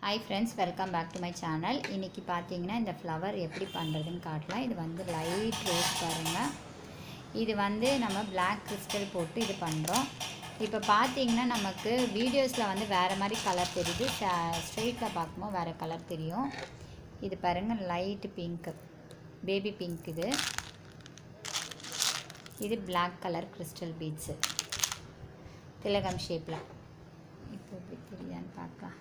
hi friends welcome back to my channel இன்றைக்கி பார்த்தீங்கன்னா இந்த ஃப்ளவர் எப்படி பண்ணுறதுன்னு காட்டலாம் இது வந்து லைட் ரோஸ் பாருங்கள் இது வந்து நம்ம Black கிறிஸ்டல் போட்டு இது பண்ணுறோம் இப்போ பார்த்தீங்கன்னா நமக்கு வீடியோஸில் வந்து வேறு மாதிரி கலர் தெரியுது ஸ்ட்ரெயிட்டில் பார்க்கும்போது வேறு கலர் தெரியும் இது பாருங்கள் லைட் பிங்க்கு பேபி பிங்க் இது இது Black கலர் கிறிஸ்டல் பீட்ஸு திலகம் ஷேப்பில் இப்போ எப்படி தெரியுதான்னு பார்க்கலாம்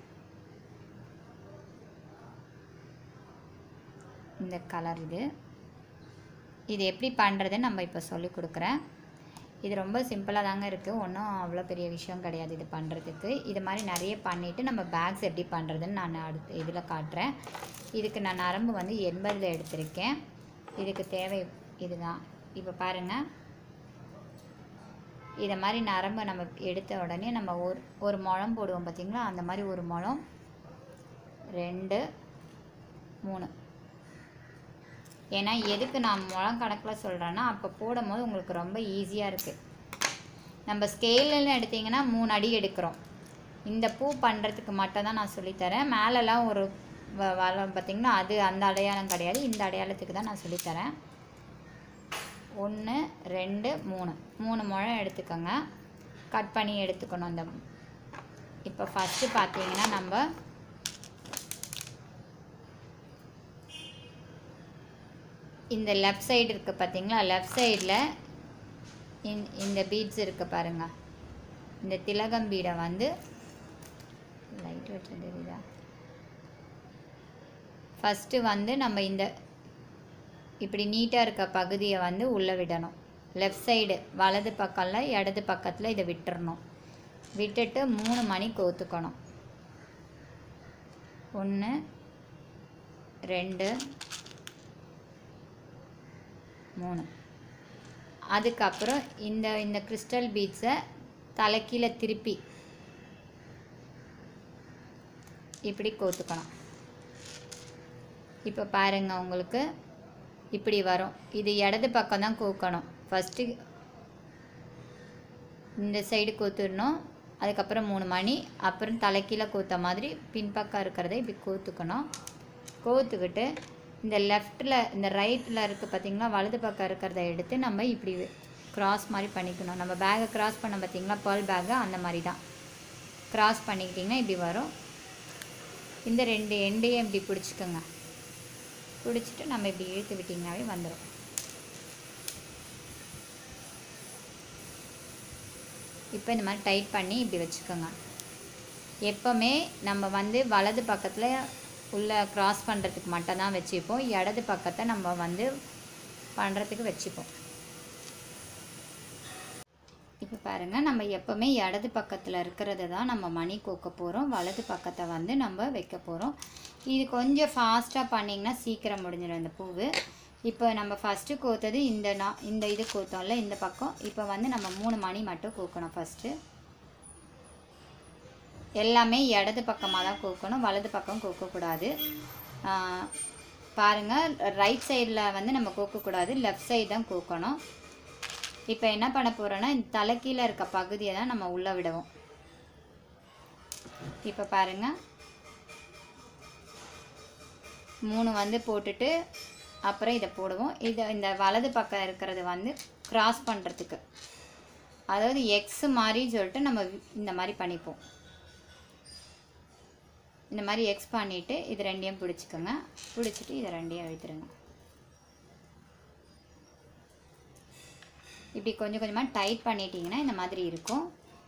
இந்த கலர் இது இது எப்படி பண்ணுறதுன்னு நம்ம இப்போ சொல்லி கொடுக்குறேன் இது ரொம்ப சிம்பிளாக தாங்க இருக்குது ஒன்றும் அவ்வளோ பெரிய விஷயம் கிடையாது இது பண்ணுறதுக்கு இது மாதிரி நிறைய பண்ணிவிட்டு நம்ம பேக்ஸ் எப்படி பண்ணுறதுன்னு நான் அடுத்து இதில் காட்டுறேன் இதுக்கு நான் நரம்பு வந்து எண்பதில் எடுத்திருக்கேன் இதுக்கு தேவை இதுதான் இப்போ பாருங்கள் இதை மாதிரி நரம்பை நம்ம எடுத்த உடனே நம்ம ஒரு ஒரு முழம் போடுவோம் பார்த்திங்களா அந்த மாதிரி ஒரு முழம் ரெண்டு மூணு ஏன்னா எதுக்கு நான் முழம் கணக்கில் சொல்கிறேன்னா அப்போ போடும்போது உங்களுக்கு ரொம்ப ஈஸியாக இருக்குது நம்ம ஸ்கேலில் எடுத்திங்கன்னா மூணு அடி எடுக்கிறோம் இந்த பூ பண்ணுறதுக்கு மட்டும் தான் நான் சொல்லித்தரேன் மேலெலாம் ஒரு வ- வளம் பார்த்திங்கன்னா அது அந்த அடையாளம் கிடையாது இந்த அடையாளத்துக்கு தான் நான் சொல்லித்தரேன் ஒன்று ரெண்டு மூணு மூணு முழம் எடுத்துக்கோங்க கட் பண்ணி எடுத்துக்கணும் இந்த இப்போ ஃபஸ்ட்டு பார்த்தீங்கன்னா நம்ம இந்த லெஃப்ட் சைடு இருக்குது பார்த்தீங்களா லெஃப்ட் சைடில் இந் இந்த பீட்ஸ் இருக்கு பாருங்க இந்த திலகம் பீடை வந்து லைட் வச்சு தெரியுதா ஃபஸ்ட்டு வந்து நம்ம இந்த இப்படி நீட்டாக இருக்க பகுதியை வந்து உள்ளே விடணும் லெஃப்ட் சைடு வலது பக்கம்ல இடது பக்கத்தில் இதை விட்டுறணும் விட்டுட்டு மூணு மணி கோத்துக்கணும் ஒன்று ரெண்டு மூணு அதுக்கப்புறம் இந்த இந்த கிறிஸ்டல் பீட்ஸை தலைக்கீழே திருப்பி இப்படி கோத்துக்கணும் இப்போ பாருங்க உங்களுக்கு இப்படி வரும் இது இடது பக்கம் தான் கோக்கணும் ஃபஸ்ட்டு இந்த சைடு கோத்துடணும் அதுக்கப்புறம் மூணு மணி அப்புறம் தலைக்கீழே கோத்த மாதிரி பின்பக்கம் இருக்கிறத இப்படி கோத்துக்கணும் கோத்துக்கிட்டு இந்த லெஃப்ட்டில் இந்த ரைட்டில் இருக்குது பார்த்தீங்களா வலது பக்கம் இருக்கிறத எடுத்து நம்ம இப்படி கிராஸ் மாதிரி பண்ணிக்கணும் நம்ம பேக்கை கிராஸ் பண்ண பார்த்தீங்களா பேர்ல் பேக்கை அந்த மாதிரி தான் கிராஸ் பண்ணிக்கிட்டிங்கன்னா இப்படி வரும் இந்த ரெண்டு எண்டையும் இப்படி பிடிச்சிக்கோங்க பிடிச்சிட்டு நம்ம இப்படி இழுத்து விட்டிங்கனாவே வந்துடும் இப்போ இந்த மாதிரி டைட் பண்ணி இப்படி வச்சுக்கோங்க எப்போவுமே நம்ம வந்து வலது பக்கத்தில் உள்ள கிராஸ் பண்ணுறதுக்கு மட்டும் தான் வச்சுப்போம் இடது பக்கத்தை நம்ம வந்து பண்ணுறதுக்கு வச்சுப்போம் இப்போ பாருங்கள் நம்ம எப்போவுமே இடது பக்கத்தில் இருக்கிறத தான் நம்ம மணி கோக்க போகிறோம் வலது பக்கத்தை வந்து நம்ம வைக்க போகிறோம் இது கொஞ்சம் ஃபாஸ்ட்டாக பண்ணிங்கன்னா சீக்கிரம் முடிஞ்சிடும் இந்த பூவு இப்போ நம்ம ஃபஸ்ட்டு கோத்தது இந்த நா இந்த இது கோத்தோம்ல இந்த பக்கம் இப்போ வந்து நம்ம மூணு மணி மட்டும் கோக்கணும் ஃபஸ்ட்டு எல்லாமே இடது பக்கமாக தான் கோக்கணும் வலது பக்கம் கோக்கக்கூடாது பாருங்கள் ரைட் சைடில் வந்து நம்ம கோக்கக்கூடாது லெஃப்ட் சைடு தான் கோக்கணும் இப்போ என்ன பண்ண போகிறோன்னா இந்த தலைக்கீழே இருக்க பகுதியை தான் நம்ம உள்ளே விடுவோம் இப்போ பாருங்கள் மூணு வந்து போட்டுட்டு அப்புறம் இதை போடுவோம் இதை இந்த வலது பக்கம் இருக்கிறது வந்து கிராஸ் பண்ணுறதுக்கு அதாவது எக்ஸ் மாதிரி சொல்லிட்டு நம்ம இந்த மாதிரி பண்ணிப்போம் இந்த மாதிரி எக்ஸ் பண்ணிவிட்டு இது ரெண்டையும் பிடிச்சிக்கோங்க பிடிச்சிட்டு இதை ரெண்டையும் அழுத்துருங்க இப்படி கொஞ்சம் கொஞ்சமாக டைட் பண்ணிட்டீங்கன்னா இந்த மாதிரி இருக்கும்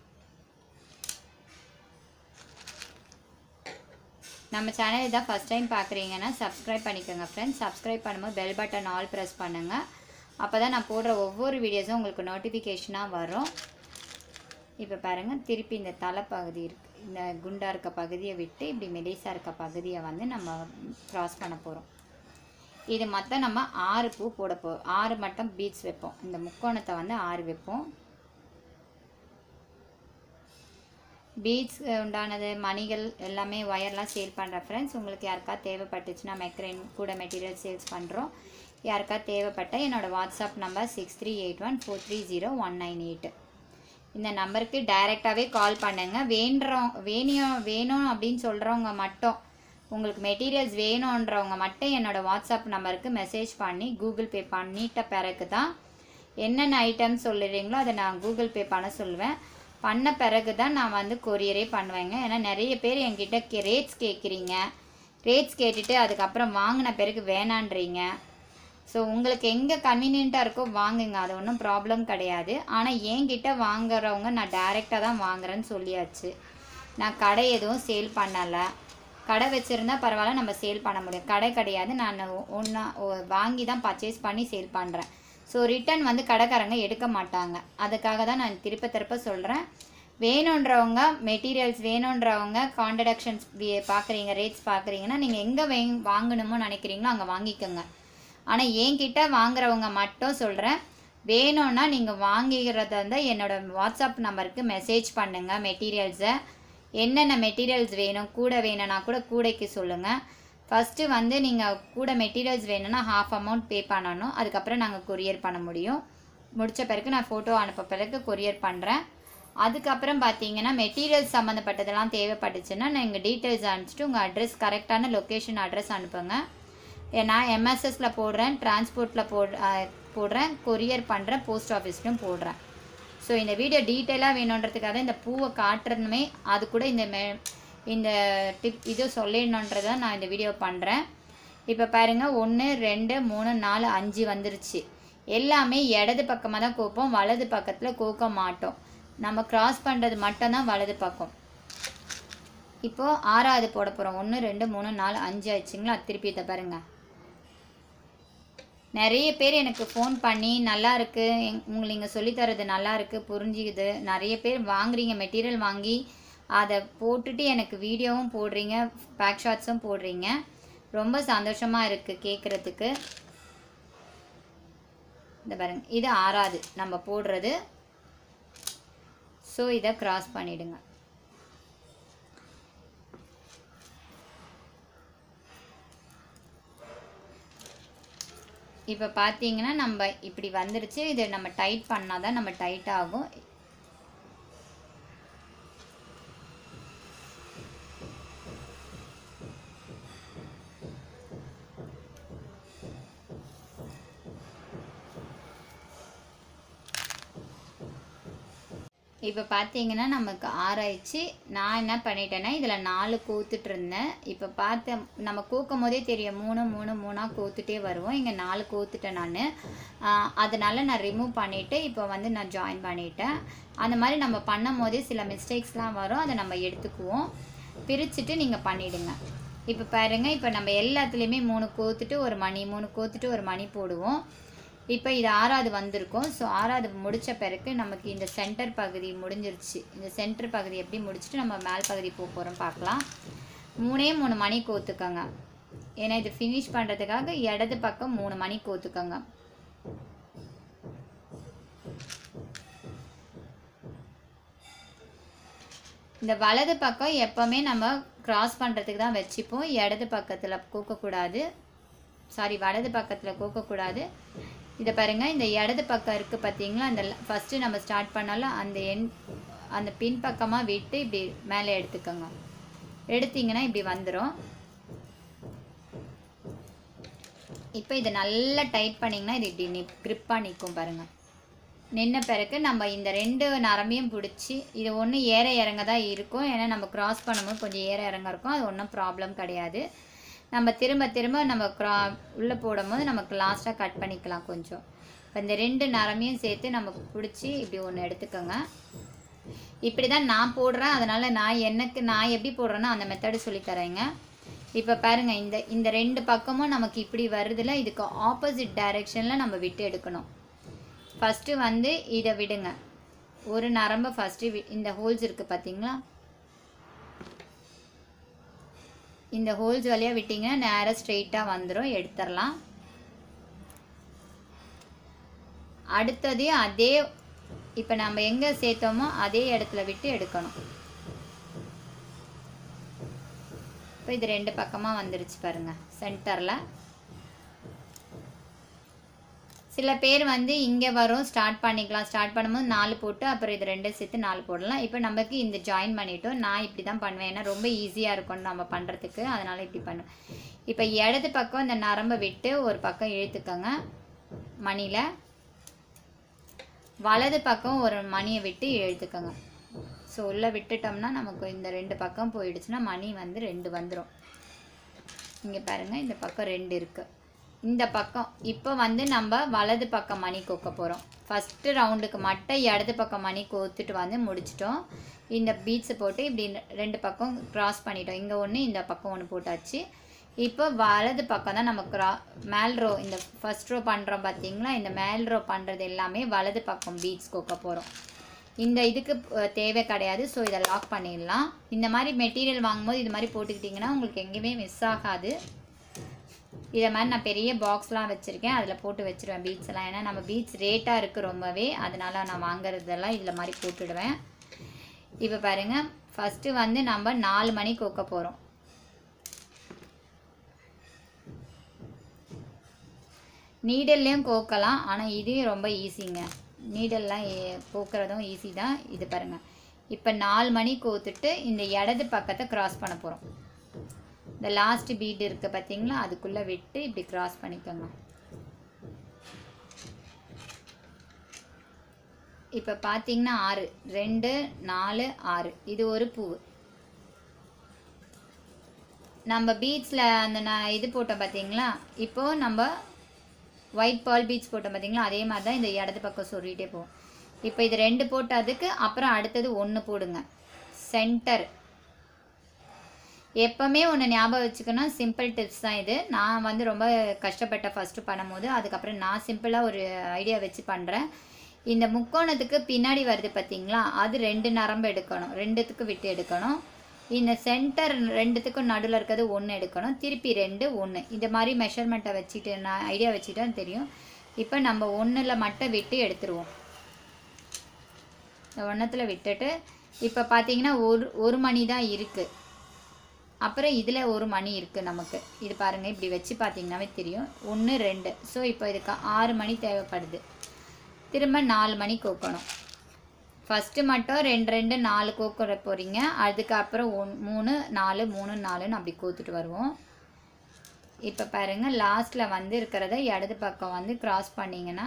நம்ம சேனல் இதான் ஃபஸ்ட் டைம் பார்க்குறீங்கன்னா சப்ஸ்கிரைப் பண்ணிக்கோங்க ஃப்ரெண்ட்ஸ் சப்ஸ்கிரைப் பண்ணும்போது பெல் பட்டன் ஆல் ப்ரெஸ் பண்ணுங்கள் அப்போ தான் நான் போடுற ஒவ்வொரு வீடியோஸும் உங்களுக்கு நோட்டிஃபிகேஷனாக வரும் இப்போ பாருங்கள் திருப்பி இந்த தலைப்பகுதி இருக்கு இந்த குண்டா இருக்க பகுதியை விட்டு இப்படி மெலிசாக இருக்க பகுதியை வந்து நம்ம க்ராஸ் பண்ண போகிறோம் இது மொத்தம் நம்ம ஆறு பூ போட போ ஆறு மட்டும் பீட்ஸ் வைப்போம் இந்த முக்கோணத்தை வந்து ஆறு வைப்போம் பீட்ஸ் உண்டானது மணிகள் எல்லாமே ஒயர்லாம் சேல் பண்ணுறேன் ஃப்ரெண்ட்ஸ் உங்களுக்கு யாருக்கா தேவைப்பட்டுச்சுன்னா மெக்ரைன் கூட மெட்டீரியல் சேல்ஸ் பண்ணுறோம் யாருக்கா தேவைப்பட்ட என்னோடய WhatsApp number six three eight one four three zero one nine eight இந்த நம்பருக்கு டைரெக்டாகவே கால் பண்ணுங்கள் வேண்டுறோம் வேணியம் வேணும் அப்படின்னு சொல்கிறவங்க மட்டும் உங்களுக்கு மெட்டீரியல்ஸ் வேணுன்றவங்க மட்டும் என்னோடய வாட்ஸ்அப் நம்பருக்கு மெசேஜ் பண்ணி கூகுள் பே பண்ணிட்ட பிறகு தான் என்னென்ன ஐட்டம் சொல்லுறீங்களோ அதை நான் கூகுள் பே பண்ண சொல்லுவேன் பண்ண பிறகு தான் நான் வந்து கொரியரே பண்ணுவேங்க ஏன்னா நிறைய பேர் என்கிட்ட கே ரேட்ஸ் கேட்குறீங்க ரேட்ஸ் கேட்டுட்டு அதுக்கப்புறம் வாங்கின பிறகு வேணான்றீங்க ஸோ உங்களுக்கு எங்கே கன்வீனியண்ட்டாக இருக்கோ வாங்குங்க அது ஒன்றும் ப்ராப்ளம் கிடையாது ஆனால் என்கிட்ட வாங்குறவங்க நான் டைரெக்டாக தான் வாங்குறேன்னு சொல்லியாச்சு நான் கடை எதுவும் சேல் பண்ணலை கடை வச்சுருந்தா பரவாயில்ல நம்ம சேல் பண்ண முடியும் கடை கிடையாது நான் ஒன்றா வாங்கி தான் பர்ச்சேஸ் பண்ணி சேல் பண்ணுறேன் ஸோ ரிட்டன் வந்து கடைக்காரங்க எடுக்க மாட்டாங்க அதுக்காக தான் நான் திருப்ப திருப்ப சொல்கிறேன் வேணுன்றவங்க மெட்டீரியல்ஸ் வேணுன்றவங்க கான்ட்ரடக்ஷன்ஸ் பார்க்குறீங்க ரேட்ஸ் பார்க்குறீங்கன்னா நீங்கள் எங்கே வே வாங்கணுமோ நினைக்கிறீங்களோ அங்கே வாங்கிக்கோங்க ஆனால் என்கிட்ட வாங்குறவங்க மட்டும் சொல்கிறேன் வேணும்னா நீங்கள் வாங்கிக்கிறதா இருந்தால் என்னோட வாட்ஸ்அப் நம்பருக்கு மெசேஜ் பண்ணுங்கள் மெட்டீரியல்ஸை என்னென்ன மெட்டீரியல்ஸ் வேணும் கூட வேணும்னா கூட கூடைக்கு சொல்லுங்கள் ஃபஸ்ட்டு வந்து நீங்கள் கூட மெட்டீரியல்ஸ் வேணும்னா ஹாஃப் அமௌண்ட் பே பண்ணணும் அதுக்கப்புறம் நாங்கள் கொரியர் பண்ண முடியும் முடித்த பிறகு நான் ஃபோட்டோ அனுப்ப பிறகு கொரியர் பண்ணுறேன் அதுக்கப்புறம் பார்த்தீங்கன்னா மெட்டீரியல்ஸ் சம்மந்தப்பட்டதெல்லாம் தேவைப்பட்டுச்சுன்னா நீங்கள் டீட்டெயில்ஸ் அனுப்பிச்சிட்டு உங்கள் அட்ரஸ் கரெக்டான லொக்கேஷன் அட்ரஸ் அனுப்புங்க ஏ, நான் எம்எஸ்எஸில் போடுறேன் டிரான்ஸ்போர்ட்டில் போட் போடுறேன் கொரியர் பண்ணுறேன் போஸ்ட் ஆஃபீஸ்லையும் போடுறேன் ஸோ இந்த வீடியோ டீட்டெயிலாக வேணுன்றதுக்காக தான் இந்த பூவை காட்டுறதுமே அது கூட இந்த மெ இந்த டிப் இது சொல்லிடணுன்றதை நான் இந்த வீடியோ பண்ணுறேன் இப்போ பாருங்கள் ஒன்று ரெண்டு மூணு நாலு அஞ்சு வந்துருச்சு எல்லாமே இடது பக்கமாக தான் கோப்போம் வலது பக்கத்தில் கோக்க மாட்டோம் நம்ம கிராஸ் பண்ணுறது மட்டும்தான் வலது பக்கம் இப்போது ஆறாவது போட போகிறோம் ஒன்று ரெண்டு மூணு நாலு அஞ்சு ஆயிடுச்சுங்களா திருப்பி இதை பாருங்கள் நிறைய பேர் எனக்கு ஃபோன் பண்ணி நல்லா இருக்கு எங்- உங்களுக்கு நீங்கள் சொல்லித்தரது நல்லா இருக்கு புரிஞ்சுக்குது நிறைய பேர் வாங்குறீங்க மெட்டீரியல் வாங்கி அதை போட்டுட்டு எனக்கு வீடியோவும் போடுறீங்க பேக் ஷாட்ஸும் போடுறீங்க ரொம்ப சந்தோஷமாக இருக்குது கேட்குறதுக்கு இந்த பாருங்க இது ஆறாவது நம்ம போடுறது ஸோ இதை கிராஸ் பண்ணிடுங்க இப்போ பார்த்தீங்கன்னா நம்ம இப்படி வந்துருச்சு இது நம்ம டைட் பண்ணால் தான் நம்ம டைட் ஆகும் இப்போ பார்த்தீங்கன்னா நமக்கு ஆராய்ச்சி நான் என்ன பண்ணிட்டேன்னா இதில் நாலு கோத்துட்டு இருந்தேன் இப்போ பார்த்த நம்ம கோக்கும் போதே தெரியும் மூணு மூணு மூணாக கோத்துட்டே வருவோம் இங்கே நாலு கோத்துட்டேன் நான் அதனால நான் ரிமூவ் பண்ணிவிட்டு இப்போ வந்து நான் ஜாயின் பண்ணிட்டேன் அந்த மாதிரி நம்ம பண்ணும் போதே சில மிஸ்டேக்ஸ்லாம் வரும் அதை நம்ம எடுத்துக்குவோம் பிரிச்சுட்டு நீங்கள் பண்ணிவிடுங்க இப்போ பாருங்க இப்போ நம்ம எல்லாத்துலேயுமே மூணு கோத்துட்டு ஒரு மணி மூணு கோத்துட்டு ஒரு மணி போடுவோம் இப்போ இது ஆறாவது வந்திருக்கும் ஸோ ஆறாவது முடித்த பிறகு நமக்கு இந்த சென்டர் பகுதி முடிஞ்சிருச்சு இந்த சென்டர் பகுதி எப்படி முடிச்சுட்டு நம்ம மேல் பகுதி போக போகிறோம் பார்க்கலாம் மூணே மூணு மணி கோத்துக்கோங்க ஏன்னா இது ஃபினிஷ் பண்ணுறதுக்காக இடது பக்கம் மூணு மணி கோத்துக்கோங்க இந்த வலது பக்கம் எப்போவுமே நம்ம கிராஸ் பண்ணுறதுக்கு தான் வச்சுப்போம் இடது பக்கத்தில் கோக்கக்கூடாது சாரி வலது பக்கத்தில் கோக்கக்கூடாது இதை பாருங்க இந்த இடது பக்கம் இருக்குது பார்த்தீங்களா அந்த ஃபஸ்ட்டு நம்ம ஸ்டார்ட் பண்ணாலும் அந்த எண் அந்த பின் பக்கமாக விட்டு இப்படி மேலே எடுத்துக்கோங்க எடுத்தீங்கன்னா இப்படி வந்துடும் இப்போ இதை நல்லா டைட் பண்ணிங்கன்னா இது இப்படி நி க்ரிப்பாக நிற்கும் பாருங்கள் நின்ன பிறகு நம்ம இந்த ரெண்டு நரம்பையும் பிடிச்சி இது ஒன்று ஏற இறங்க தான் இருக்கும் ஏன்னா நம்ம கிராஸ் பண்ணும்போது கொஞ்சம் ஏற இறங்க இருக்கும் அது ஒன்றும் ப்ராப்ளம் கிடையாது நம்ம திரும்ப திரும்ப நம்ம க்ரா உள்ளே போடும்போது நமக்கு லாஸ்ட்டாக கட் பண்ணிக்கலாம் கொஞ்சம் இப்போ இந்த ரெண்டு நரம்பையும் சேர்த்து நம்ம பிடிச்சி இப்படி ஒன்று எடுத்துக்கோங்க இப்படி தான் நான் போடுறேன் அதனால் நான் எனக்கு நான் எப்படி போடுறேனோ அந்த மெத்தடு சொல்லித்தரேங்க இப்போ பாருங்கள் இந்த இந்த ரெண்டு பக்கமும் நமக்கு இப்படி வருதுல இதுக்கு ஆப்போசிட் டைரெக்ஷனில் நம்ம விட்டு எடுக்கணும் ஃபஸ்ட்டு வந்து இதை விடுங்க ஒரு நரம்பை ஃபஸ்ட்டு இந்த ஹோல்ஸ் இருக்குது பார்த்தீங்களா இந்த ஹோல்ஸ் வழியாக விட்டிங்கன்னா நேராக ஸ்ட்ரெயிட்டாக வந்துடும் எடுத்துடலாம் அடுத்ததே அதே இப்போ நம்ம எங்கே சேர்த்தோமோ அதே இடத்துல விட்டு எடுக்கணும் இப்போ இது ரெண்டு பக்கமாக வந்துருச்சு பாருங்க சென்டரில் சில பேர் வந்து இங்கே வரும் ஸ்டார்ட் பண்ணிக்கலாம் ஸ்டார்ட் பண்ணும்போது நாலு போட்டு அப்புறம் இது ரெண்டும் சேர்த்து நாலு போடலாம் இப்போ நமக்கு இந்த ஜாயின் பண்ணிட்டோம் நான் இப்படி தான் பண்ணுவேன் ஏன்னா ரொம்ப ஈஸியாக இருக்கும் நம்ம பண்ணுறதுக்கு அதனால் இப்படி பண்ணுவேன் இப்போ இடது பக்கம் இந்த நரம்பை விட்டு ஒரு பக்கம் இழுத்துக்கோங்க மணியில் வலது பக்கம் ஒரு மணியை விட்டு இழுத்துக்கோங்க ஸோ உள்ளே விட்டுட்டோம்னா நமக்கு இந்த ரெண்டு பக்கம் போயிடுச்சுன்னா மணி வந்து ரெண்டு வந்துடும் இங்கே பாருங்கள் இந்த பக்கம் ரெண்டு இருக்குது இந்த பக்கம் இப்போ வந்து நம்ம வலது பக்கம் மணி கோக்க போகிறோம் ஃபஸ்ட்டு ரவுண்டுக்கு மட்டும் இடது பக்கம் மணி கோத்துட்டு வந்து முடிச்சிட்டோம் இந்த பீட்ஸை போட்டு இப்படி ரெண்டு பக்கம் க்ராஸ் பண்ணிட்டோம் இங்கே ஒன்று இந்த பக்கம் ஒன்று போட்டாச்சு இப்போ வலது பக்கம் தான் நம்ம க்ரா மேல் ரோ இந்த ஃபஸ்ட் ரோ பண்ணுறோம் பார்த்தீங்களா இந்த மேல் ரோ பண்ணுறது எல்லாமே வலது பக்கம் பீட்ஸ் கோக்க போகிறோம் இந்த இதுக்கு அஹ், தேவை கிடையாது ஸோ இதை லாக் பண்ணிடலாம் இந்த மாதிரி மெட்டீரியல் வாங்கும்போது இது மாதிரி போட்டுக்கிட்டிங்கன்னா உங்களுக்கு எங்கேயுமே மிஸ் ஆகாது இதை மாதிரி நான் பெரிய பாக்ஸ்லாம் வச்சுருக்கேன் அதில் போட்டு வச்சுருவேன் பீட்ஸ் எல்லாம் ஏன்னா நம்ம பீட்ஸ் ரேட்டாக இருக்குது ரொம்பவே அதனால நான் வாங்குறதெல்லாம் இதில் மாதிரி போட்டுடுவேன் இப்போ பாருங்கள் ஃபஸ்ட்டு வந்து நம்ம நாலு மணிக்கு கொக்க போகிறோம் நீடல்லையும் கோக்கலாம் ஆனால் இது ரொம்ப ஈஸிங்க நீடல்லாம் கோக்கிறதும் ஈஸி தான் இது பாருங்கள் இப்போ நாலு மணி கோத்துட்டு இந்த இடது பக்கத்தை கிராஸ் பண்ண போகிறோம் இந்த லாஸ்ட் பீட் இருக்கு பார்த்தீங்களா அதுக்குள்ளே விட்டு இப்படி கிராஸ் பண்ணிக்கோங்க இப்போ பார்த்தீங்கன்னா ஆறு ரெண்டு நாலு ஆறு இது ஒரு பூவு நம்ம பீட்ஸில் அந்த நான் இது போட்டோம் பார்த்தீங்களா இப்போது நம்ம ஒயிட் பால் பீட்ஸ் போட்டோம் பார்த்தீங்களா அதே மாதிரி தான் இந்த இடது பக்கம் சொல்லிகிட்டே போகும் இப்போ இது ரெண்டு போட்டதுக்கு அப்புறம் அடுத்தது ஒன்று போடுங்க சென்டர் எப்போவுமே ஒன்று ஞாபகம் வச்சுக்கணும் சிம்பிள் டிப்ஸ் தான் இது நான் வந்து ரொம்ப கஷ்டப்பட்டேன் ஃபஸ்ட்டு பண்ணும்போது அதுக்கப்புறம் நான் சிம்பிளாக ஒரு ஐடியா வச்சு பண்ணுறேன் இந்த முக்கோணத்துக்கு பின்னாடி வருது பார்த்தீங்களா அது ரெண்டு நரம்பு எடுக்கணும் ரெண்டுத்துக்கு விட்டு எடுக்கணும் இந்த சென்டர் ரெண்டுத்துக்கும் நடுவில் இருக்கிறது ஒன்று எடுக்கணும் திருப்பி ரெண்டு ஒன்று இந்த மாதிரி மெஷர்மெண்ட்டை வச்சுட்டு நான் ஐடியா வச்சுட்டா தெரியும் இப்போ நம்ம ஒன்றில் மட்டும் விட்டு எடுத்துருவோம் இந்த ஒன்றத்தில் விட்டுட்டு இப்போ பார்த்தீங்கன்னா ஒரு ஒரு மணி தான் இருக்குது அப்புறம் இதில் ஒரு மணி இருக்குது நமக்கு இது பாருங்கள் இப்படி வச்சு பார்த்தீங்கன்னாவே தெரியும் ஒன்று ரெண்டு ஸோ இப்போ இதுக்கு ஆறு மணி தேவைப்படுது திரும்ப நாலு மணி கோக்கணும் ஃபஸ்ட்டு மட்டும் ரெண்டு ரெண்டு நாலு கோக்குற போகிறீங்க அதுக்கப்புறம் ஒன் மூணு நாலு மூணு நாலுன்னு அப்படி கோத்துட்டு வருவோம் இப்போ பாருங்கள் லாஸ்ட்டில் வந்து இருக்கிறத இடது பக்கம் வந்து கிராஸ் பண்ணிங்கன்னா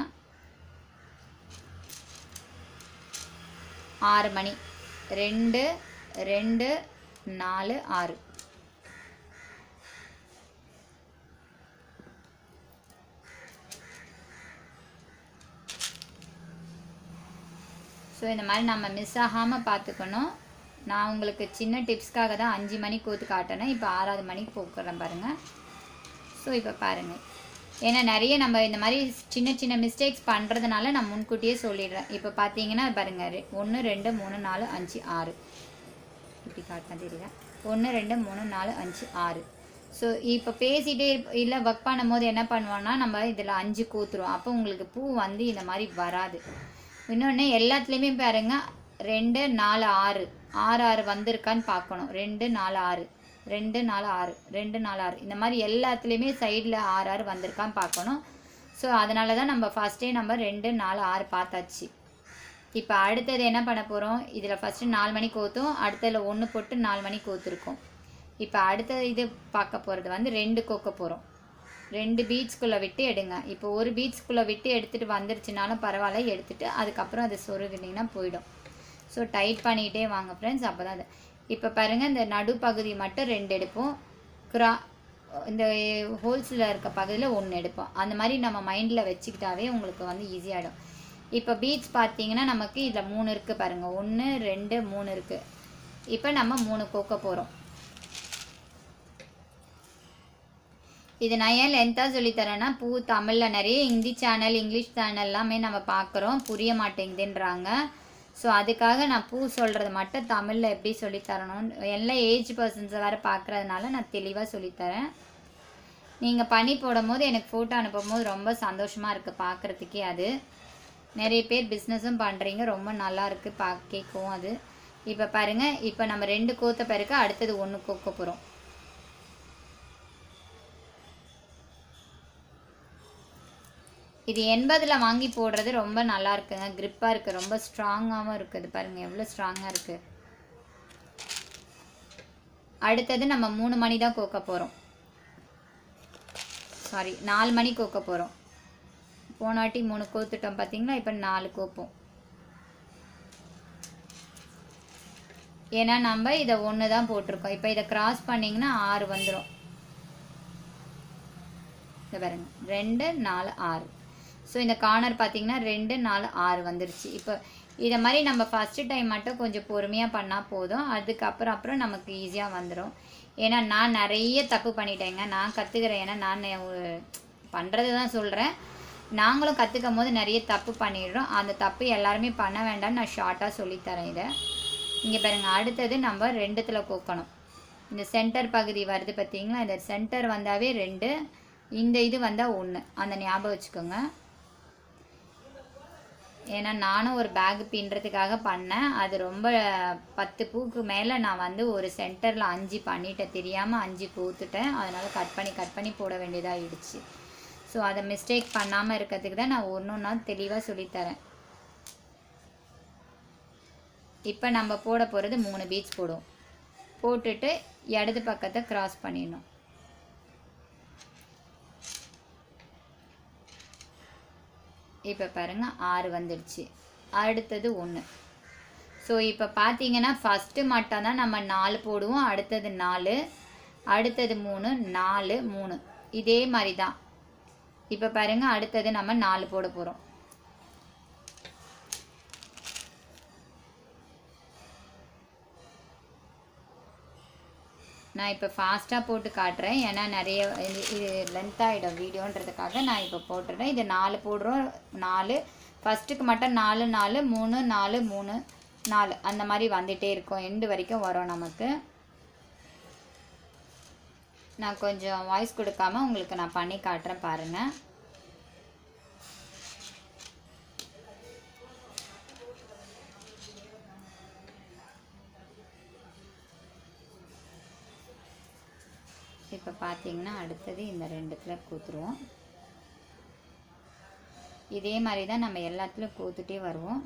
ஆறு மணி ரெண்டு ரெண்டு நாலு ஆறு ஸோ இந்த மாதிரி நம்ம மிஸ் ஆகாமல் பார்த்துக்கணும் நான் உங்களுக்கு சின்ன டிப்ஸ்க்காக தான் அஞ்சு மணி கோத்து காட்டினேன் இப்போ ஆறாவது மணிக்கு போக்குறேன் பாருங்கள் ஸோ இப்போ பாருங்கள் ஏன்னா நிறைய நம்ம இந்த மாதிரி சின்ன சின்ன மிஸ்டேக்ஸ் பண்ணுறதுனால நான் முன்கூட்டியே சொல்லிடுறேன் இப்போ பார்த்தீங்கன்னா பாருங்கள் ஒன்று ரெண்டு மூணு நாலு அஞ்சு ஆறு இப்படி காட்டினா தெரியல ஒன்று ரெண்டு மூணு நாலு அஞ்சு ஆறு ஸோ இப்போ பேசிகிட்டே இல்லை ஒர்க் பண்ணும்போது என்ன பண்ணுவோன்னா நம்ம இதில் அஞ்சு கூத்துருவோம் அப்போ உங்களுக்கு பூ வந்து இந்த மாதிரி வராது இன்னொன்று எல்லாத்துலேயுமே பாருங்க ரெண்டு நாலு ஆறு ஆறு ஆறு வந்திருக்கான்னு பார்க்கணும் ரெண்டு நாலு ஆறு ரெண்டு நாலு ஆறு ரெண்டு நாலு ஆறு இந்த மாதிரி எல்லாத்துலேயுமே சைடில் ஆறு ஆறு வந்திருக்கான்னு பார்க்கணும் ஸோ அதனால தான் நம்ம ஃபஸ்ட்டே நம்ம ரெண்டு நாலு ஆறு பார்த்தாச்சு இப்போ அடுத்தது என்ன பண்ண போகிறோம் இதில் ஃபஸ்ட்டு நாலு மணி கோத்தும் அடுத்ததில் ஒன்று போட்டு நாலு மணி கோத்துருக்கோம் இப்போ அடுத்த இது பார்க்க போகிறது வந்து ரெண்டு கோக்க போகிறோம் ரெண்டு பீட்ஸ்குள்ளே விட்டு எடுங்க இப்போ ஒரு பீட்ஸ்குள்ளே விட்டு எடுத்துகிட்டு வந்துருச்சுனாலும் பரவாயில்ல எடுத்துகிட்டு அதுக்கப்புறம் அதை சொருகினீங்கன்னா போயிடும் ஸோ டைட் பண்ணிக்கிட்டே வாங்க ஃப்ரெண்ட்ஸ் அப்போ தான் அது இப்போ பாருங்கள் இந்த நடுப்பகுதி மட்டும் ரெண்டு எடுப்போம் கிரா இந்த ஹோல்ஸில் இருக்க பகுதியில் ஒன்று எடுப்போம் அந்த மாதிரி நம்ம மைண்டில் வச்சுக்கிட்டாவே உங்களுக்கு வந்து ஈஸியாகிடும் இப்போ பீட்ஸ் பார்த்தீங்கன்னா நமக்கு இதில் மூணு இருக்குது பாருங்கள் ஒன்று ரெண்டு மூணு இருக்குது இப்போ நம்ம மூணு கோக்க போகிறோம் இது நான் ஏன் லென்த்தாக சொல்லித்தரேன்னா பூ தமிழில் நிறைய ஹிந்தி சேனல் இங்கிலீஷ் சேனல் எல்லாமே நம்ம பார்க்குறோம் புரிய மாட்டேங்குதுன்றாங்க ஸோ அதுக்காக நான் பூ சொல்கிறது மட்டும் தமிழில் எப்படி சொல்லித்தரணும்னு எல்லா ஏஜ் பர்சன்ஸை வேறு பார்க்குறதுனால நான் தெளிவாக சொல்லித்தரேன் நீங்கள் பண்ணி போடும்போது எனக்கு ஃபோட்டோ அனுப்பும் போது ரொம்ப சந்தோஷமாக இருக்குது பார்க்குறதுக்கே அது நிறைய பேர் பிஸ்னஸும் பண்ணுறீங்க ரொம்ப நல்லா இருக்குது பா கேட்கவும் அது இப்போ பாருங்கள் இப்போ நம்ம ரெண்டு கோத்த பிறகு அடுத்தது ஒன்று கோக்க போகிறோம் இது எண்பதில் வாங்கி போடுறது ரொம்ப நல்லா இருக்குங்க grip-ஆ இருக்குது ரொம்ப ஸ்ட்ராங்காகவும் இருக்குது பாருங்கள் எவ்வளோ ஸ்ட்ராங்காக இருக்குது அடுத்தது நம்ம மூணு மணி தான் கோக்க போகிறோம் சாரி நாலு மணி கோக்க போகிறோம் போன வாட்டி மூணு கோத்துட்டோம் பார்த்தீங்களா இப்போ நாலு கோப்போம் ஏன்னா நம்ம இதை ஒன்று தான் போட்டிருக்கோம் இப்போ இதை கிராஸ் பண்ணிங்கன்னா ஆறு வந்துடும் இதை பாருங்க ரெண்டு நாலு ஆறு ஸோ இந்த கார்னர் பார்த்தீங்கன்னா ரெண்டு நாலு ஆறு வந்துருச்சு இப்போ இதை மாதிரி நம்ம ஃபஸ்ட்டு டைம் மட்டும் கொஞ்சம் பொறுமையாக பண்ணால் போதும் அதுக்கப்புறம் அப்புறம் நமக்கு ஈஸியாக வந்துடும் ஏன்னா நான் நிறைய தப்பு பண்ணிட்டேங்க நான் கற்றுக்கிறேன் ஏன்னா நான் பண்ணுறது தான் சொல்கிறேன் நாங்களும் கற்றுக்கும் போது நிறைய தப்பு பண்ணிடுறோம் அந்த தப்பு எல்லாருமே பண்ண வேண்டாம்னு நான் ஷார்ட்டாக சொல்லித்தரேன் இதை இங்கே பாருங்கள் அடுத்தது நம்ம ரெண்டுத்தில் கோக்கணும் இந்த சென்டர் பகுதி வருது பார்த்தீங்களா இந்த சென்டர் வந்தாவே ரெண்டு இந்த இது வந்தால் ஒன்று அந்த ஞாபகம் வச்சுக்கோங்க ஏன்னா நானும் ஒரு பேக் பின்னுறதுக்காக பண்ணேன் அது ரொம்ப பத்து பூக்கு மேலே நான் வந்து ஒரு சென்டரில் அஞ்சு பண்ணிட்டேன் தெரியாமல் அஞ்சு பூத்துட்டேன் அதனால் கட் பண்ணி கட் பண்ணி போட வேண்டியதாகிடுச்சு ஸோ அதை மிஸ்டேக் பண்ணாமல் இருக்கிறதுக்கு தான் நான் ஒன்று ஒன்றா தெளிவாக சொல்லித்தரேன் இப்போ நம்ம போட போகிறது மூணு பீச் போடுவோம் போட்டுட்டு இடது பக்கத்தை கிராஸ் பண்ணிடணும் இப்போ பாருங்க ஆறு வந்துடுச்சு அடுத்தது ஒன்று ஸோ இப்போ பார்த்தீங்கன்னா ஃபஸ்ட்டு மட்டும் தான் நம்ம நாலு போடுவோம் அடுத்தது நாலு அடுத்தது மூணு நாலு மூணு இதே மாதிரி தான் இப்போ பாருங்க அடுத்தது நம்ம நாலு போட போகிறோம் நான் இப்போ ஃபாஸ்ட்டாக போட்டு காட்டுறேன் ஏன்னா நிறைய இது இது லென்த் ஆகிடும் வீடியோன்றதுக்காக நான் இப்போ போட்டுறேன் இது நாலு போடுறோம் நாலு ஃபஸ்ட்டுக்கு மட்டும் நாலு நாலு மூணு நாலு மூணு நாலு அந்த மாதிரி வந்துகிட்டே இருக்கும் எண்டு வரைக்கும் வரும் நமக்கு நான் கொஞ்சம் வாய்ஸ் கொடுக்காம உங்களுக்கு நான் பண்ணி காட்டுறேன் பாருங்கள் இப்போ பார்த்தீங்கன்னா அடுத்தது இந்த ரெண்டுத்தில் கூத்துருவோம் இதே மாதிரி தான் நம்ம எல்லாத்துலையும் கூத்துட்டே வருவோம்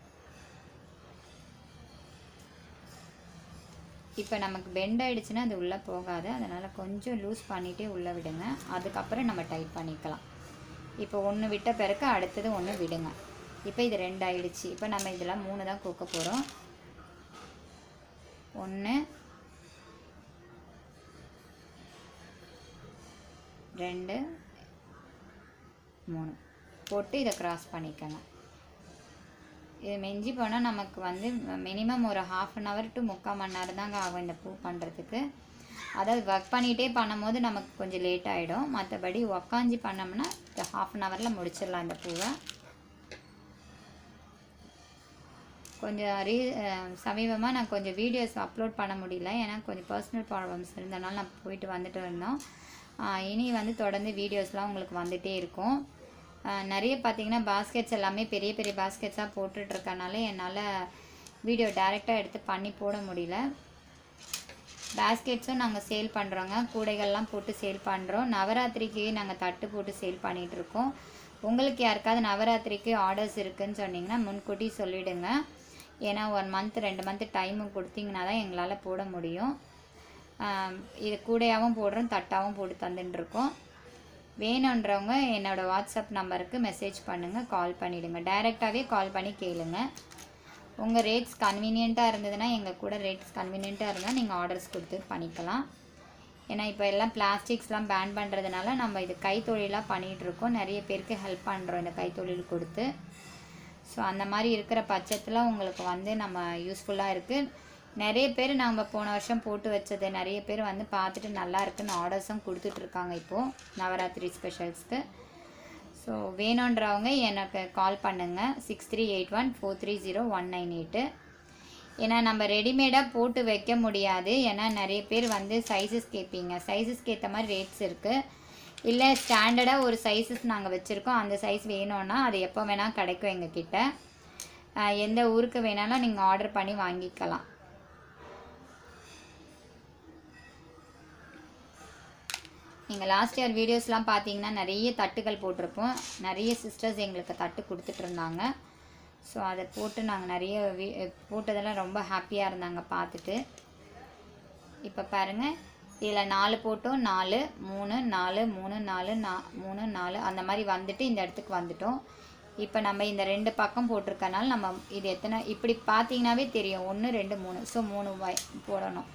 இப்போ நமக்கு பெண்ட் ஆயிடுச்சுன்னா அது உள்ளே போகாது அதனால் கொஞ்சம் லூஸ் பண்ணிகிட்டே உள்ளே விடுங்க அதுக்கப்புறம் நம்ம டைட் பண்ணிக்கலாம் இப்போ ஒன்று விட்ட பிறகு அடுத்தது ஒன்று விடுங்க இப்போ இது ரெண்டு ஆயிடுச்சு இப்போ நம்ம இதெல்லாம் மூணு தான் கூக்க போகிறோம் ஒன்று ரெண்டு மூணு போட்டு இதை கிராஸ் பண்ணிக்கணும் இது மிஞ்சி போனால் நமக்கு வந்து மினிமம் ஒரு ஹாஃப் அன் ஹவர் டு முக்கால் மணி நேரம் தாங்க ஆகும் இந்த பூ பண்ணுறதுக்கு அதாவது ஒர்க் பண்ணிகிட்டே பண்ணும்போது நமக்கு கொஞ்சம் லேட் ஆகிடும் மற்றபடி உக்காஞ்சி பண்ணோம்னா ஹாஃப் அன் ஹவரில் முடிச்சிடலாம் இந்த பூவை கொஞ்சம் ரீ சமீபமாக நான் கொஞ்சம் வீடியோஸ் அப்லோட் பண்ண முடியல ஏன்னா கொஞ்சம் பர்சனல் ப்ராப்ளம்ஸ் இருந்தனால நான் போயிட்டு வந்துட்டு இருந்தோம் ஆஹ் இனி வந்து தொடர்ந்து வீடியோஸ்லாம் உங்களுக்கு வந்துகிட்டே இருக்கும் ஆஹ் நிறைய பார்த்தீங்கன்னா பாஸ்கெட்ஸ் எல்லாமே பெரிய பெரிய பாஸ்கெட்ஸாக போட்டுட்ருக்கனால என்னால் வீடியோ டைரெக்டாக எடுத்து பண்ணி போட முடியல பேஸ்கெட்ஸும் நாங்கள் சேல் பண்ணுறோங்க கூடைகள்லாம் போட்டு சேல் பண்ணுறோம் நவராத்திரிக்கு நாங்கள் தட்டு போட்டு சேல் பண்ணிகிட்ருக்கோம் உங்களுக்கு யாருக்காவது நவராத்திரிக்கு ஆர்டர்ஸ் இருக்குன்னு சொன்னீங்கன்னா முன்கூட்டி சொல்லிவிடுங்க ஏன்னா ஒன் மந்த் ரெண்டு மந்த் டைமு கொடுத்தீங்கன்னா தான் எங்களால் போட முடியும் ஆம், இது கூடையாகவும் போடுறோம் தட்டாகவும் போட்டு தந்துட்டுருக்கோம் வேணுன்றவங்க என்னோடய வாட்ஸ்அப் நம்பருக்கு மெசேஜ் பண்ணுங்கள் கால் பண்ணிவிடுங்க டைரெக்டாகவே கால் பண்ணி கேளுங்க உங்கள் ரேட்ஸ் கன்வீனியண்ட்டாக இருந்ததுன்னா எங்கள் கூட ரேட்ஸ் கன்வீனியண்ட்டாக இருந்தால் நீங்கள் ஆர்டர்ஸ் கொடுத்து பண்ணிக்கலாம் ஏன்னா இப்போ எல்லாம் பிளாஸ்டிக்ஸ்லாம் பேன் பண்ணுறதுனால நம்ம இது கைத்தொழிலாக பண்ணிகிட்ருக்கோம் நிறைய பேருக்கு ஹெல்ப் பண்ணுறோம் இந்த கைத்தொழில் கொடுத்து ஸோ அந்த மாதிரி இருக்கிற பட்சத்தில் உங்களுக்கு வந்து நம்ம யூஸ்ஃபுல்லாக இருக்குது நிறைய பேர் நம்ம போன வருஷம் போட்டு வச்சது நிறைய பேர் வந்து பார்த்துட்டு நல்லா இருக்குன்னு ஆர்டர்ஸும் கொடுத்துட்ருக்காங்க இப்போது நவராத்திரி ஸ்பெஷல்ஸ்க்கு ஸோ வேணுன்றவங்க எனக்கு கால் பண்ணுங்கள் six three eight one four three zero one nine eight ஏன்னா நம்ம ரெடிமேடாக போட்டு வைக்க முடியாது ஏன்னா நிறைய பேர் வந்து சைஸஸ் கேட்பீங்க சைஸஸ்க்கு ஏற்ற மாதிரி ரேட்ஸ் இருக்குது இல்லை ஸ்டாண்டர்டாக ஒரு சைஸஸ் நாங்கள் வச்சுருக்கோம் அந்த சைஸ் வேணும்னா அது எப்போ வேணால் கிடைக்கும் எங்ககிட்ட ஆஹ் எந்த ஊருக்கு வேணாலும் நீங்கள் ஆர்டர் பண்ணி வாங்கிக்கலாம் நீங்கள் லாஸ்ட் இயர் வீடியோஸ்லாம் பார்த்தீங்கன்னா நிறைய தட்டுகள் போட்டிருப்போம் நிறைய சிஸ்டர்ஸ் எங்களுக்கு தட்டு கொடுத்துட்டு இருந்தாங்க ஸோ அதை போட்டு நாங்கள் நிறைய வி- போட்டதெல்லாம் ரொம்ப ஹாப்பியாக இருந்தாங்க பார்த்துட்டு இப்போ பாருங்கள் இதில் நாலு போட்டோம் நாலு மூணு நாலு மூணு நாலு நா மூணு நாலு அந்த மாதிரி வந்துட்டு இந்த இடத்துக்கு வந்துட்டோம் இப்போ நம்ம இந்த ரெண்டு பக்கம் போட்டிருக்கனால நம்ம இது எத்தனை இப்படி பார்த்தீங்கன்னாவே தெரியும் ஒன்று ரெண்டு மூணு ஸோ மூணு வாய் போடணும்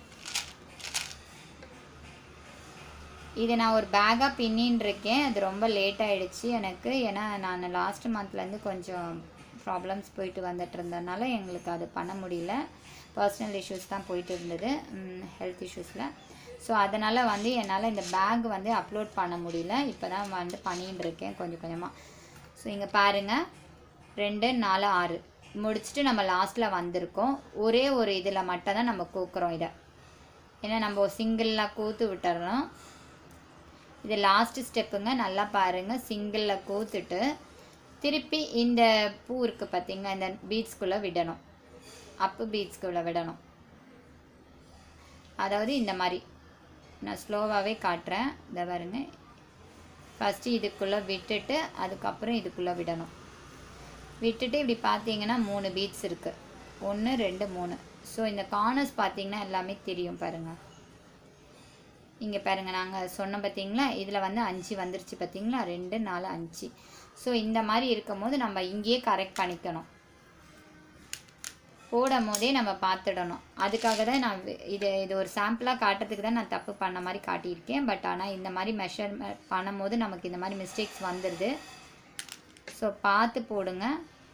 இது நான் ஒரு பேக்காக பின்னின்னு இருக்கேன் அது ரொம்ப லேட் ஆயிடுச்சு எனக்கு ஏன்னா நான் லாஸ்ட் மந்த்லேருந்து கொஞ்சம் ப்ராப்ளம்ஸ் போயிட்டு வந்துட்டு இருந்ததுனால எங்களுக்கு அது பண்ண முடியல பர்சனல் இஷ்யூஸ் தான் போயிட்டு இருந்தது ஹெல்த் இஷ்யூஸில் ஸோ அதனால் வந்து என்னால் இந்த பேக் வந்து அப்லோட் பண்ண முடியல இப்போ தான் வந்து பண்ணின்னு இருக்கேன் கொஞ்சம் கொஞ்சமாக ஸோ இங்கே பாருங்கள் ரெண்டு நாலு ஆறு முடிச்சுட்டு நம்ம லாஸ்ட்டில் வந்திருக்கோம் ஒரே ஒரு இதில் மட்டும் தான் நம்ம கூக்குறோம் இதை ஏன்னா நம்ம சிங்கிளாக கூத்து விட்டுறோம் இது லாஸ்ட் ஸ்டெப்புங்க நல்லா பாருங்க சிங்கிளில் கோத்துட்டு திருப்பி இந்த பூ இருக்குது பார்த்தீங்களா இந்த பீட்ஸ்குள்ளே விடணும் அப்பு பீட்ஸ்குள்ளே விடணும் அதாவது இந்த மாதிரி நான் ஸ்லோவாகவே காட்டுறேன் இந்த பாருங்க ஃபஸ்ட்டு இதுக்குள்ளே விட்டுட்டு அதுக்கப்புறம் இதுக்குள்ளே விடணும் விட்டுட்டு இப்படி பார்த்தீங்கன்னா மூணு பீட்ஸ் இருக்குது ஒன்று ரெண்டு மூணு ஸோ இந்த கார்னர்ஸ் பார்த்தீங்கன்னா எல்லாமே தெரியும் பாருங்கள் இங்கே பாருங்க நாங்கள் சொன்னோம் பார்த்தீங்களா இதில் வந்து அஞ்சு வந்துருச்சு பார்த்தீங்களா ரெண்டு நாலு அஞ்சு ஸோ இந்த மாதிரி இருக்கும் போது நம்ம இங்கேயே கரெக்ட் பண்ணிக்கணும் போடும் போதே நம்ம பார்த்துடணும் அதுக்காக தான் நான் வி- இது இது ஒரு சாம்பிளாக காட்டுறதுக்கு தான் நான் தப்பு பண்ண மாதிரி காட்டியிருக்கேன் பட் ஆனால் இந்த மாதிரி மெஷர் பண்ணும்போது நமக்கு இந்த மாதிரி மிஸ்டேக்ஸ் வந்துடுது ஸோ பார்த்து போடுங்க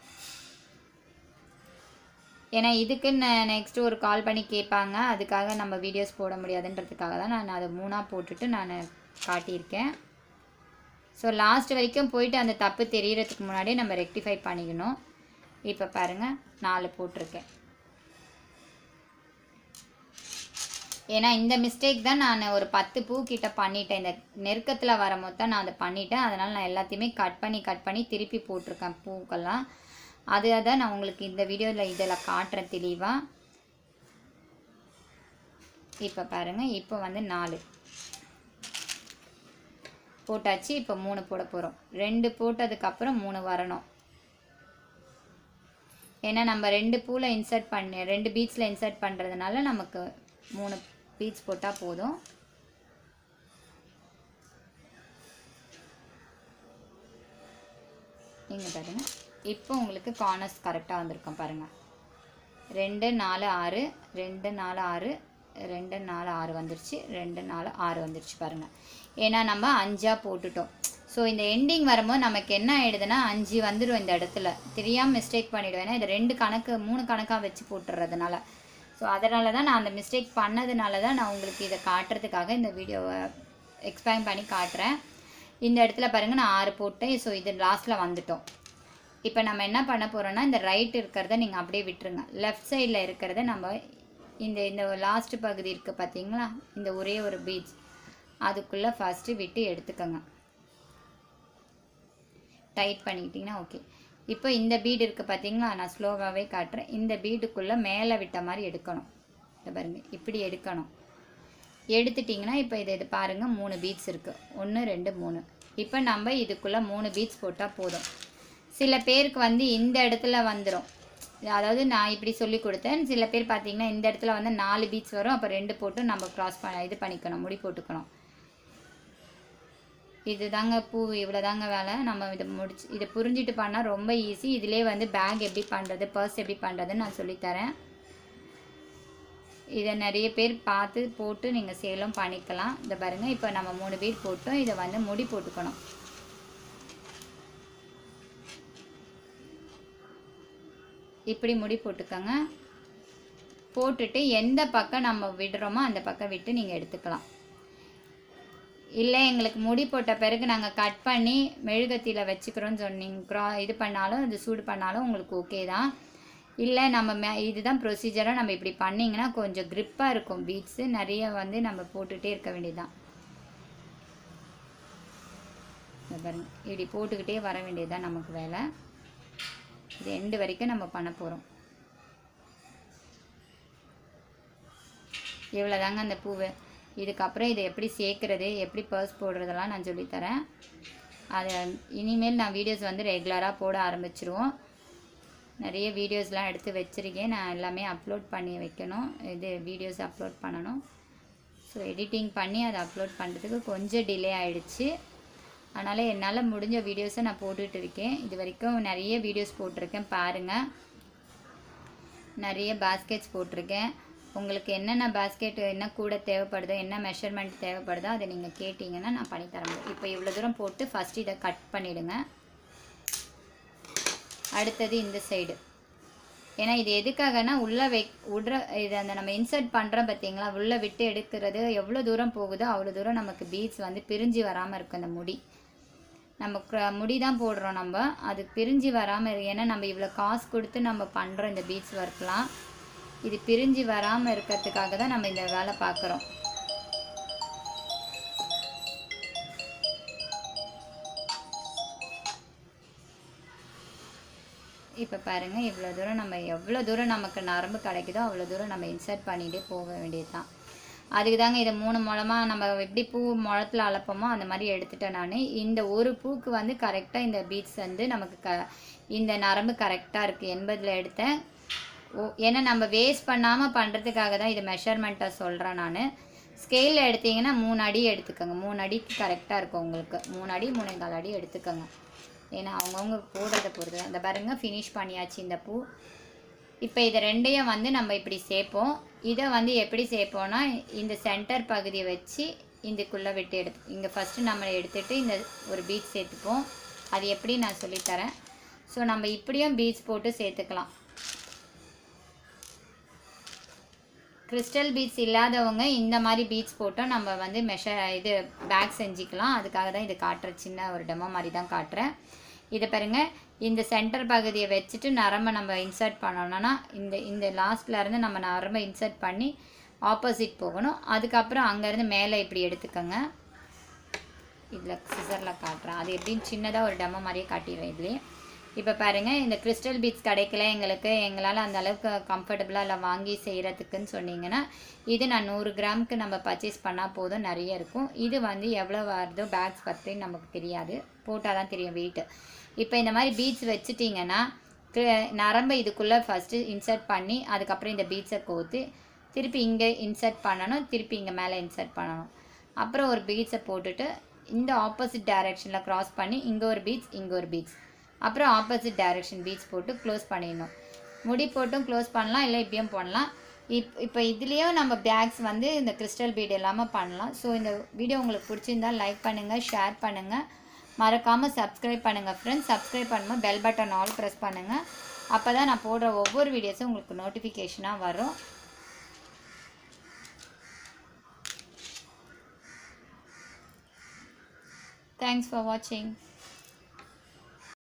ஏன்னா இதுக்கு நெக்ஸ்ட்டு ஒரு கால் பண்ணி கேட்பாங்க அதுக்காக நம்ம வீடியோஸ் போட முடியாதுன்றதுக்காக தான் நான் அதை மூணாக போட்டுட்டு நான் காட்டியிருக்கேன் ஸோ லாஸ்ட் வரைக்கும் போயிட்டு அந்த தப்பு தெரியறதுக்கு முன்னாடியே நம்ம ரெக்டிஃபை பண்ணிக்கணும் இப்போ பாருங்கள் நாலு போட்டிருக்கேன் ஏன்னா இந்த மிஸ்டேக் தான் நான் ஒரு பத்து பூ கிட்ட பண்ணிட்டேன் இந்த நெருக்கத்தில் வரும்போது தான் நான் அதை பண்ணிட்டேன் அதனால் நான் எல்லாத்தையுமே கட் பண்ணி கட் பண்ணி திருப்பி போட்டிருக்கேன் பூக்கெல்லாம் அதை தான் நான் உங்களுக்கு இந்த வீடியோவில் இதில் காட்டுறேன் தெளிவாக இப்போ பாருங்கள் இப்போ வந்து நாலு போட்டாச்சு இப்போ மூணு போட போகிறோம் ரெண்டு போட்டதுக்கப்புறம் மூணு வரணும் ஏன்னா நம்ம ரெண்டு பூவில் இன்சர்ட் பண்ணி ரெண்டு பீட்ஸில் இன்சர்ட் பண்ணுறதுனால நமக்கு மூணு பீட்ஸ் போட்டால் போதும் இங்கே பாருங்க இப்போ உங்களுக்கு கார்னர்ஸ் கரெக்டாக வந்திருக்கும் பாருங்கள் ரெண்டு நாலு ஆறு ரெண்டு நாலு ஆறு ரெண்டு நாலு ஆறு வந்துருச்சு ரெண்டு நாலு ஆறு வந்துருச்சு பாருங்கள் ஏன்னா நம்ம அஞ்சாக போட்டுட்டோம் ஸோ இந்த எண்டிங் வரும்போது நமக்கு என்ன ஆயிடுதுன்னா அஞ்சு வந்துடும் இந்த இடத்துல தெரியாமல் மிஸ்டேக் பண்ணிவிடுவேன் ஏன்னா இது ரெண்டு கணக்கு மூணு கணக்காக வச்சு போட்டுறதுனால ஸோ அதனால தான் நான் அந்த மிஸ்டேக் பண்ணதுனால தான் நான் உங்களுக்கு இதை காட்டுறதுக்காக இந்த வீடியோவை எக்ஸ்பிளைன் பண்ணி காட்டுறேன் இந்த இடத்துல பாருங்கள் நான் ஆறு போட்டேன் ஸோ இது லாஸ்ட்டில் வந்துட்டோம் இப்போ நம்ம என்ன பண்ண போகிறோம்னா இந்த ரைட் இருக்கிறத நீங்கள் அப்படியே விட்டுருங்க லெஃப்ட் சைடில் இருக்கிறத நம்ம இந்த இந்த லாஸ்ட் பகுதி இருக்குது பார்த்தீங்களா இந்த ஒரே ஒரு பீச் அதுக்குள்ளே ஃபஸ்ட்டு விட்டு எடுத்துக்கோங்க டைட் பண்ணிக்கிட்டிங்கன்னா ஓகே இப்போ இந்த பீடு இருக்குது பார்த்தீங்களா நான் ஸ்லோவாகவே காட்டுறேன் இந்த பீடுக்குள்ளே மேலே விட்ட மாதிரி எடுக்கணும் இதை பாருங்க இப்படி எடுக்கணும் எடுத்துட்டிங்கன்னா இப்போ இது இது பாருங்கள் மூணு பீட்ஸ் இருக்குது ஒன்று ரெண்டு மூணு இப்போ நம்ம இதுக்குள்ளே மூணு பீட்ஸ் போட்டால் போதும் சில பேருக்கு வந்து இந்த இடத்துல வந்துடும் அதாவது நான் இப்படி சொல்லி கொடுத்தேன் சில பேர் பார்த்தீங்கன்னா இந்த இடத்துல வந்து நாலு பீட்ஸ் வரும் அப்போ ரெண்டு போட்டு நம்ம க்ராஸ் பண்ண இது பண்ணிக்கணும் முடி போட்டுக்கணும் இது தாங்க பூ இவ்வளோ தாங்க வேலை நம்ம இதை முடிச்சு இதை புரிஞ்சுட்டு பண்ணால் ரொம்ப ஈஸி இதிலே வந்து பேக் எப்படி பண்ணுறது பர்ஸ் எப்படி பண்ணுறதுன்னு நான் சொல்லித்தரேன் இதை நிறைய பேர் பார்த்து போட்டு நீங்கள் சேலும் பண்ணிக்கலாம் இந்த பாருங்கள் இப்போ நம்ம மூணு பீட் போட்டோம் இதை வந்து முடி போட்டுக்கணும் இப்படி முடி போட்டுக்கோங்க போட்டுட்டு எந்த பக்கம் நம்ம விடுறோமோ அந்த பக்கம் விட்டு நீங்கள் எடுத்துக்கலாம் இல்லை எங்களுக்கு முடி போட்ட பிறகு நாங்கள் கட் பண்ணி மெழுகத்தியில் வச்சுக்கிறோன்னு சொன்னீங்க க்ரா இது பண்ணாலும் அது சூடு பண்ணாலும் உங்களுக்கு ஓகே தான் இல்லை நம்ம மே இதுதான் ப்ரொசீஜராக நம்ம இப்படி பண்ணிங்கன்னா கொஞ்சம் க்ரிப்பாக இருக்கும் பீட்ஸு நிறைய வந்து நம்ம போட்டுகிட்டே இருக்க வேண்டியதுதான் இதை பாருங்க இப்படி போட்டுக்கிட்டே வர வேண்டியதுதான் நமக்கு வேலை இது எண்டு வரைக்கும் நம்ம பண்ண போகிறோம் இவ்வளோதாங்க அந்த பூவு இதுக்கப்புறம் இதை எப்படி சேர்க்குறது எப்படி பர்ஸ் போடுறதெல்லாம் நான் சொல்லித்தரேன் அதை இனிமேல் நான் வீடியோஸ் வந்து ரெகுலராக போட ஆரம்பிச்சிருவோம் நிறைய வீடியோஸ்லாம் எடுத்து வச்சுருக்கேன் நான் எல்லாமே அப்லோட் பண்ணி வைக்கணும் இது வீடியோஸ் அப்லோட் பண்ணணும் ஸோ எடிட்டிங் பண்ணி அதை அப்லோட் பண்ணுறதுக்கு கொஞ்சம் டிலே ஆகிடுச்சு அதனால் என்னால் முடிஞ்ச வீடியோஸை நான் போட்டுட்டு இருக்கேன் இது வரைக்கும் நிறைய வீடியோஸ் போட்டிருக்கேன் பாருங்கள் நிறைய பாஸ்கெட்ஸ் போட்டிருக்கேன் உங்களுக்கு என்னென்ன பாஸ்கெட் என்ன கூட தேவைப்படுதோ என்ன மெஷர்மெண்ட் தேவைப்படுதோ அதை நீங்கள் கேட்டிங்கன்னா நான் பண்ணித்தரேன் இப்போ இவ்வளோ தூரம் போட்டு ஃபஸ்ட்டு இதை கட் பண்ணிவிடுங்க அடுத்தது இந்த சைடு ஏன்னா இது எதுக்காகனா உள்ளே வை விடுற இது அந்த நம்ம இன்சர்ட் பண்ணுறோம் பார்த்தீங்களா உள்ளே விட்டு எடுக்கிறது எவ்வளோ தூரம் போகுதோ அவ்வளோ தூரம் நமக்கு பீட்ஸ் வந்து பிரிஞ்சு வராமல் இருக்கும் அந்த முடி நம்ம க- முடி தான் போடுறோம் நம்ம அது பிரிஞ்சு வராமல் இருக்கு ஏன்னா நம்ம இவ்வளோ காசு கொடுத்து நம்ம பண்ணுறோம் இந்த பீட்ஸ் ஒர்க்லாம் இது பிரிஞ்சு வராமல் இருக்கிறதுக்காக தான் நம்ம இந்த வேலை பார்க்குறோம் இப்போ பாருங்கள் இவ்வளோ தூரம் நம்ம எவ்வளோ தூரம் நமக்கு நரம்பு கிடைக்குதோ அவ்வளோ தூரம் நம்ம இன்சர்ட் பண்ணிகிட்டே போக வேண்டியது தான் அதுக்கு தாங்க இதை மூணு முழமாக நம்ம எப்படி பூ முழத்தில் அளப்போமோ அந்த மாதிரி எடுத்துட்டேன் நான் இந்த ஒரு பூக்கு வந்து கரெக்டாக இந்த பீட்ஸ் வந்து நமக்கு க இந்த நரம்பு கரெக்டாக இருக்குது எண்பதில் எடுத்தேன் ஓ ஏன்னா நம்ம வேஸ்ட் பண்ணாமல் பண்ணுறதுக்காக தான் இது மெஷர்மெண்ட்டாக சொல்கிறேன் நான் ஸ்கேலில் எடுத்தீங்கன்னா மூணு அடி எடுத்துக்கோங்க மூணு அடிக்கு கரெக்டாக இருக்கும் உங்களுக்கு மூணு அடி மூணே கால் அடி எடுத்துக்கோங்க ஏன்னா அவங்கவுங்க போடுறத பொறுத்து இந்த பாருங்க ஃபினிஷ் பண்ணியாச்சு இந்த பூ இப்போ இதை ரெண்டையும் வந்து நம்ம இப்படி சேர்ப்போம் இதை வந்து எப்படி சேர்ப்போம்னா இந்த சென்டர் பகுதியை வச்சு இதுக்குள்ளே விட்டு எடுத்து இங்கே ஃபஸ்ட்டு நம்ம எடுத்துட்டு இந்த ஒரு பீச் சேர்த்துப்போம் அது எப்படி நான் சொல்லித்தரேன் ஸோ நம்ம இப்படியும் பீச் போட்டு சேர்த்துக்கலாம் கிறிஸ்டல் பீட்ஸ் இல்லாதவங்க இந்த மாதிரி பீட்ஸ் போட்டோம் நம்ம வந்து மெஷர் இது பேக் செஞ்சுக்கலாம் அதுக்காக தான் இது காட்டுற சின்ன ஒரு டெமோ மாதிரி தான் காட்டுறேன் இதை பாருங்க இந்த சென்டர் பகுதியை வச்சுட்டு நரம்பை நம்ம இன்சர்ட் பண்ணோம்னா இந்த இந்த லாஸ்ட்ல இருந்து நம்ம நரம்பை இன்சர்ட் பண்ணி ஆப்போசிட் போகணும் அதுக்கப்புறம் அங்கேருந்து மேலே இப்படி எடுத்துக்கோங்க இதில் சிசரில் காட்டுறேன் அது எப்படின்னு சின்னதாக ஒரு டெமோ மாதிரியே காட்டிடுவேன் இதுலேயே இப்போ பாருங்கள் இந்த கிறிஸ்டல் பீட்ஸ் கிடைக்கல எங்களுக்கு எங்களால் அந்த அளவுக்கு கம்ஃபர்டபுளாக இல்லை வாங்கி செய்கிறதுக்குன்னு சொன்னீங்கன்னா இது நான் நூறு கிராமுக்கு நம்ம பர்ச்சேஸ் பண்ணால் போதும் நிறைய இருக்கும் இது வந்து எவ்வளோ வருதோ பேக்ஸ் பற்றி நமக்கு தெரியாது போட்டால் தான் தெரியும் வெயிட்டு இப்போ இந்த மாதிரி பீட்ஸ் வச்சுட்டிங்கன்னா கு- நரம்பை இதுக்குள்ளே ஃபஸ்ட்டு இன்சர்ட் பண்ணி அதுக்கப்புறம் இந்த பீட்ஸை கோத்து திருப்பி இங்கே இன்சர்ட் பண்ணணும் திருப்பி இங்கே மேலே இன்சர்ட் பண்ணணும் அப்புறம் ஒரு பீட்ஸை போட்டுட்டு இந்த ஆப்போசிட் டைரெக்ஷனில் க்ராஸ் பண்ணி இங்கே ஒரு பீட்ஸ் இங்கே ஒரு பீட்ஸ் அப்புறம் ஆப்போசிட் டைரெக்ஷன் பீட்ஸ் போட்டு க்ளோஸ் பண்ணிடணும் முடி போட்டும் க்ளோஸ் பண்ணலாம் இல்லை இப்படியும் பண்ணலாம் இப் இப்போ இதுலேயும் நம்ம பேக்ஸ் வந்து இந்த கிறிஸ்டல் பீட் இல்லாமல் பண்ணலாம் ஸோ இந்த வீடியோ உங்களுக்கு பிடிச்சிருந்தா லைக் பண்ணுங்கள் ஷேர் பண்ணுங்கள் மறக்காமல் சப்ஸ்கிரைப் பண்ணுங்கள் ஃப்ரெண்ட்ஸ் சப்ஸ்கிரைப் பண்ணும்போது பெல் பட்டன் ஆல் ப்ரெஸ் பண்ணுங்கள் அப்போ தான் நான் போடுற ஒவ்வொரு வீடியோஸும் உங்களுக்கு நோட்டிஃபிகேஷனாக வரும் தேங்க்ஸ் ஃபார் வாட்சிங்